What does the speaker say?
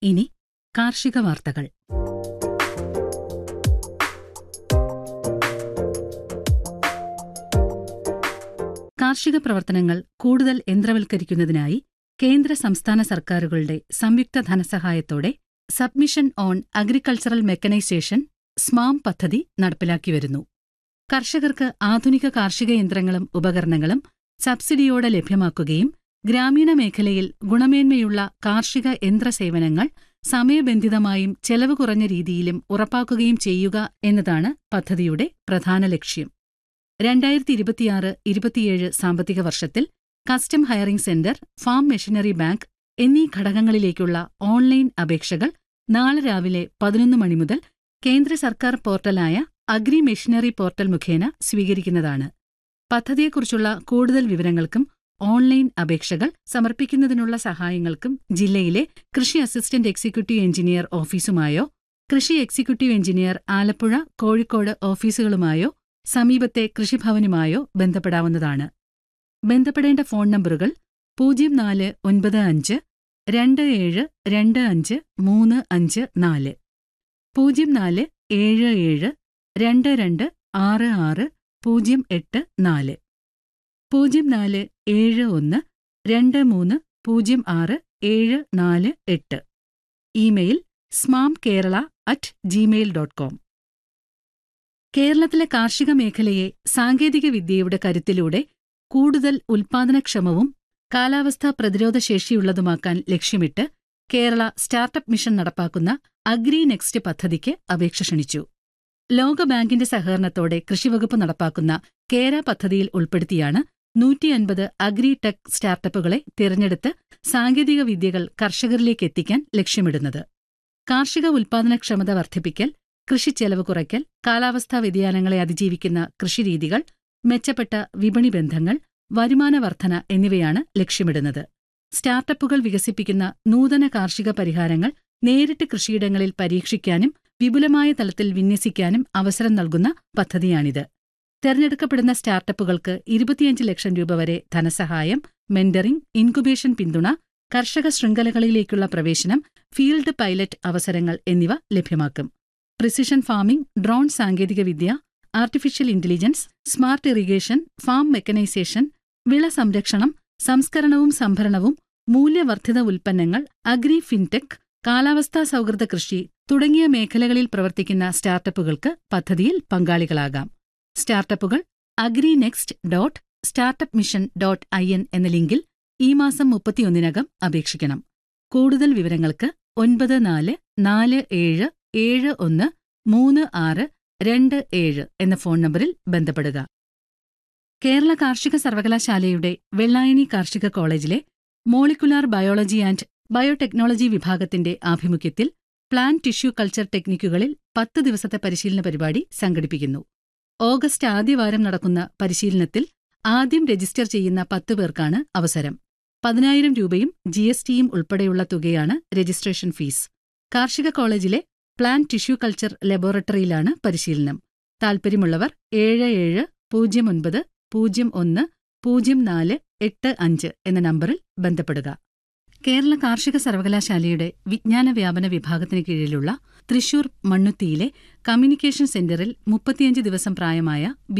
ഇനി കാർഷിക വാർത്തകൾ കാർഷിക പ്രവർത്തനങ്ങൾ കൂടുതൽ യന്ത്രവൽക്കരിക്കുന്നതിനായി കേന്ദ്ര സംസ്ഥാന സർക്കാരുകളുടെ സംയുക്ത ധനസഹായത്തോടെ submission on agricultural mechanisation SMAM പദ്ധതി നടപ്പിലാക്കിവരുന്നു കർഷകർക്ക് ആധുനിക കാർഷിക യന്ത്രങ്ങളും ഉപകരണങ്ങളും സബ്സിഡിയോടെ ലഭ്യമാക്കുകയും ഗ്രാമീണ മേഖലയിൽ ഗുണമേന്മയുള്ള കാർഷിക യന്ത്രസേവനങ്ങൾ സമയബന്ധിതമായും ചെലവ് കുറഞ്ഞ രീതിയിലും ഉറപ്പാക്കുകയും ചെയ്യുക എന്നതാണ് പദ്ധതിയുടെ പ്രധാന ലക്ഷ്യം രണ്ടായിരത്തി ഇരുപത്തിയാറ് ഇരുപത്തിയേഴ് സാമ്പത്തിക വർഷത്തിൽ custom hiring centre farm machinery bank എന്നീ ഘടകങ്ങളിലേക്കുള്ള ഓൺലൈൻ അപേക്ഷകൾ നാളെ രാവിലെ പതിനൊന്ന് മണി മുതൽ കേന്ദ്ര സർക്കാർ പോർട്ടലായ അഗ്രി മെഷീനറി പോർട്ടൽ മുഖേന സ്വീകരിക്കുന്നതാണ് പദ്ധതിയെക്കുറിച്ചുള്ള കൂടുതൽ വിവരങ്ങൾക്കും ഓൺലൈൻ അപേക്ഷകൾ സമർപ്പിക്കുന്നതിനുള്ള സഹായങ്ങൾക്കും ജില്ലയിലെ കൃഷി അസിസ്റ്റന്റ് എക്സിക്യൂട്ടീവ് എഞ്ചിനീയർ ഓഫീസുമായോ കൃഷി എക്സിക്യൂട്ടീവ് എഞ്ചിനീയർ ആലപ്പുഴ കോഴിക്കോട് ഓഫീസുകളുമായോ സമീപത്തെ കൃഷിഭവനുമായോ ബന്ധപ്പെടാവുന്നതാണ് ബന്ധപ്പെടേണ്ട ഫോൺ നമ്പറുകൾ പൂജ്യം നാല് ഒൻപത് അഞ്ച് രണ്ട് ഏഴ് രണ്ട് അഞ്ച് മൂന്ന് അഞ്ച് നാല് പൂജ്യം നാല് ഏഴ് ഏഴ് രണ്ട് രണ്ട് ആറ് ആറ് പൂജ്യം എട്ട് നാല് പൂജ്യം നാല് ഏഴ് ഒന്ന് രണ്ട് മൂന്ന് പൂജ്യം ആറ് ഏഴ് നാല് എട്ട് email SMAM Kerala at Gmail dot com കേരളത്തിലെ കാർഷിക മേഖലയെ സാങ്കേതിക വിദ്യയുടെ കരുത്തിലൂടെ കൂടുതൽ ഉൽപാദനക്ഷമവും കാലാവസ്ഥാ പ്രതിരോധശേഷിയുള്ളതുമാക്കാൻ ലക്ഷ്യമിട്ട് കേരള സ്റ്റാർട്ടപ്പ് മിഷൻ നടപ്പാക്കുന്ന അഗ്രി നെക്സ്റ്റ് പദ്ധതിക്ക് അപേക്ഷ ക്ഷണിച്ചു ലോകബാങ്കിന്റെ സഹകരണത്തോടെ കൃഷിവകുപ്പ് നടപ്പാക്കുന്ന കേര പദ്ധതിയിൽ ഉൾപ്പെടുത്തിയാണ് നൂറ്റിയൻപത് അഗ്രി ടെക് സ്റ്റാർട്ടപ്പുകളെ തിരഞ്ഞെടുത്ത് സാങ്കേതിക വിദ്യകൾ കർഷകരിലേക്ക് എത്തിക്കാൻ ലക്ഷ്യമിടുന്നത് കാർഷിക ഉൽപാദനക്ഷമത വർദ്ധിപ്പിക്കൽ കൃഷിച്ചെലവ് കുറയ്ക്കൽ കാലാവസ്ഥാ വ്യതിയാനങ്ങളെ അതിജീവിക്കുന്ന കൃഷിരീതികൾ മെച്ചപ്പെട്ട വിപണി ബന്ധങ്ങൾ വരുമാന വർധന എന്നിവയാണ് ലക്ഷ്യമിടുന്നത് സ്റ്റാർട്ടപ്പുകൾ വികസിപ്പിക്കുന്ന നൂതന കാർഷിക പരിഹാരങ്ങൾ നേരിട്ട് കൃഷിയിടങ്ങളിൽ പരീക്ഷിക്കാനും വിപുലമായ തലത്തിൽ വിന്യസിക്കാനും അവസരം നൽകുന്ന പദ്ധതിയാണിത് തെരഞ്ഞെടുക്കപ്പെടുന്ന സ്റ്റാർട്ടപ്പുകൾക്ക് ഇരുപത്തിയഞ്ച് ലക്ഷം രൂപ വരെ ധനസഹായം മെന്ററിംഗ് ഇൻകുബേഷൻ പിന്തുണ കർഷക ശൃംഖലകളിലേക്കുള്ള പ്രവേശനം ഫീൽഡ് പൈലറ്റ് അവസരങ്ങൾ എന്നിവ ലഭ്യമാക്കും പ്രിസിഷൻ ഫാമിംഗ് ഡ്രോൺ സാങ്കേതികവിദ്യ artificial intelligence smart irrigation farm mechanisation വിള സംരക്ഷണം സംസ്കരണവും സംഭരണവും മൂല്യവർദ്ധിത ഉൽപ്പന്നങ്ങൾ അഗ്രി ഫിൻടെക് കാലാവസ്ഥാ സൗഹൃദ കൃഷി തുടങ്ങിയ മേഖലകളിൽ പ്രവർത്തിക്കുന്ന സ്റ്റാർട്ടപ്പുകൾക്ക് പദ്ധതിയിൽ പങ്കാളികളാകാം സ്റ്റാർട്ടപ്പുകൾ Agri Next dot startup mission dot I N എന്ന ലിങ്കിൽ ഈ മാസം മുപ്പത്തിയൊന്നിനകം അപേക്ഷിക്കണം കൂടുതൽ വിവരങ്ങൾക്ക് ഒൻപത് നാല് നാല് ഏഴ് ഏഴ് ഒന്ന് മൂന്ന് ആറ് രണ്ട് ഏഴ് എന്ന ഫോൺ നമ്പറിൽ ബന്ധപ്പെടുക കേരള കാർഷിക സർവകലാശാലയുടെ വെള്ളായണി കാർഷിക കോളേജിലെ മോളിക്കുലാർ ബയോളജി ആൻഡ് ബയോടെക്നോളജി വിഭാഗത്തിന്റെ ആഭിമുഖ്യത്തിൽ പ്ലാന്റ് ടിഷ്യൂ കൾച്ചർ ടെക്നിക്കുകളിൽ പത്ത് ദിവസത്തെ പരിശീലന പരിപാടി സംഘടിപ്പിക്കുന്നു ഓഗസ്റ്റ് ആദ്യവാരം നടക്കുന്ന പരിശീലനത്തിൽ ആദ്യം രജിസ്റ്റർ ചെയ്യുന്ന പത്ത് പേർക്കാണ് അവസരം പതിനായിരം രൂപയും ജി എസ് ടിയും ഉൾപ്പെടെയുള്ള തുകയാണ് രജിസ്ട്രേഷൻ ഫീസ് കാർഷിക കോളേജിലെ പ്ലാന്റ് ടിഷ്യൂ കൾച്ചർ ലബോറട്ടറിയിലാണ് പരിശീലനം താൽപ്പര്യമുള്ളവർ ഏഴ് ഏഴ് പൂജ്യം ഒൻപത് പൂജ്യം ഒന്ന് പൂജ്യം നാല് എട്ട് അഞ്ച് എന്ന നമ്പറിൽ ബന്ധപ്പെടുക കേരള കാർഷിക സർവകലാശാലയുടെ വിജ്ഞാന വ്യാപന വിഭാഗത്തിന് കീഴിലുള്ള തൃശൂർ മണ്ണുത്തിയിലെ കമ്മ്യൂണിക്കേഷൻ സെന്ററിൽ മുപ്പത്തിയഞ്ച് ദിവസം പ്രായമായ